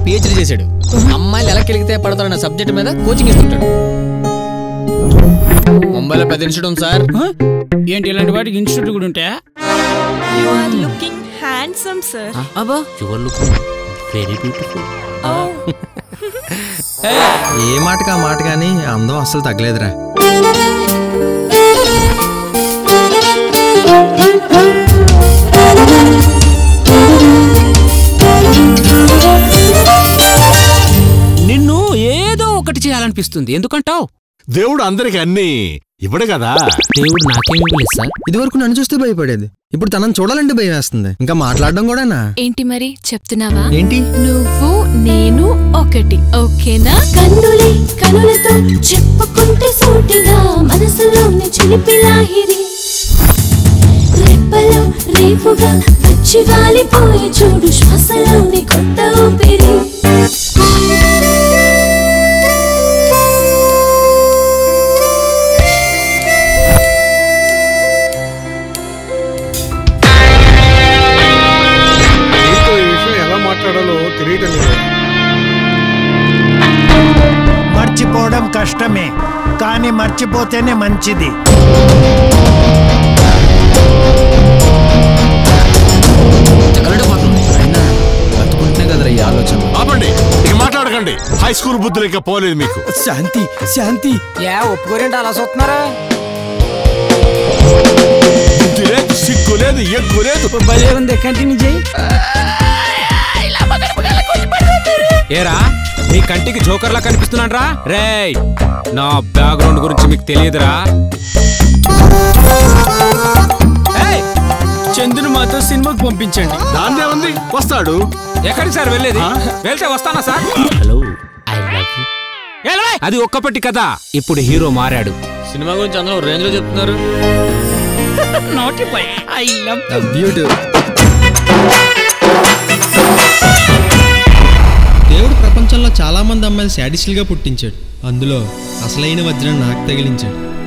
PhD చేశాడు అమ్మాయిలు ఎలా కెలిగితే పడతారన్న సబ్జెక్ట్ మీద కోచింగ్ ఇస్తుంటాడు ముంబైలో పెద్ద ఇన్స్టిట్యూట్ ఉంది సార్ ఆ? ఏంటి ఇలాంటి వాటికి ఇన్స్టిట్యూట్ కూడా ఉంటాయా You are looking handsome, sir. అబ్బా your looking very beautiful Oh, ఏ మాటకి ఆ మాట కానీ అందం అస్సలు తగ్గలేదురా నిన్ను ఏదో ఒకటి చేయాలనిపిస్తుంది ఎందుకంటావు దేవుడు అందరికి అన్ని ఇవ్వడు కదా దేవుడు నాకేం ఇవ్వలేదు సార్ ఇది వరకు నన్ను చూస్తే భయపడేది ఇప్పుడు తనని చూడాలంటే భయం వేస్తుంది ఇంకా మాట్లాడడం కూడానా ఏంటి మరి చెప్తున్నావా ఏంటి నువ్వు నేను ఒకటి ఓకేనా కన్నులే కనులతో చెప్పుకుంటే సూటిగా మనసులోని చిలిపి లాహిరి రెప్పలో రేపుగా వచ్చి వాలిపోయి చూడు శ్వాసలోని కొత్త ఊపిరి నీతో ఈ విషయం ఎలా మాట్లాడాలో తెలియటం లేదు మర్చిపోవడం కష్టమే కానీ మర్చిపోతేనే మంచిది అయినా బతుకుంటున్నా కదరా ఈ ఆలోచన ఆపండి ఇక మాట్లాడకండి హై స్కూల్ బుద్ధులు ఇంకా పోలేదు మీకు శాంతి శాంతి యా ఒప్పుకోరేంటి అలా చూస్తున్నారా బుద్ధి లేదు సిగ్గు లేదు ఎగ్గు లేదు భలే ఉంది కంటిన్యూ చేయి ఏరా మీ కంటికి జోకర్లా కనిపిస్తున్నాడ్రా రేయ్ నా బ్యాక్గ్రౌండ్ గురించి మీకు తెలియదురా ఏయ్, చంద్రుని మాతో సినిమాకి పంపించండి దాన్నే ఉంది వస్తాడు ఎక్కడికి సార్ వెళ్ళేది వెళ్తే వస్తానా sir hello I love you అది ఒక్కపట్టి కదా ఇప్పుడు హీరో మారాడు సినిమా గురించి అందరూ రేంజ్ లో చెప్తున్నారు నోటి పై ఐ లవ్ బ్యూటీ దేవుడు ప్రపంచంలో చాలా మంది అమ్మాయిలు శాడిస్టులుగా పుట్టించాడు అందులో అసలైన వజ్రం నాకు తగిలించాడు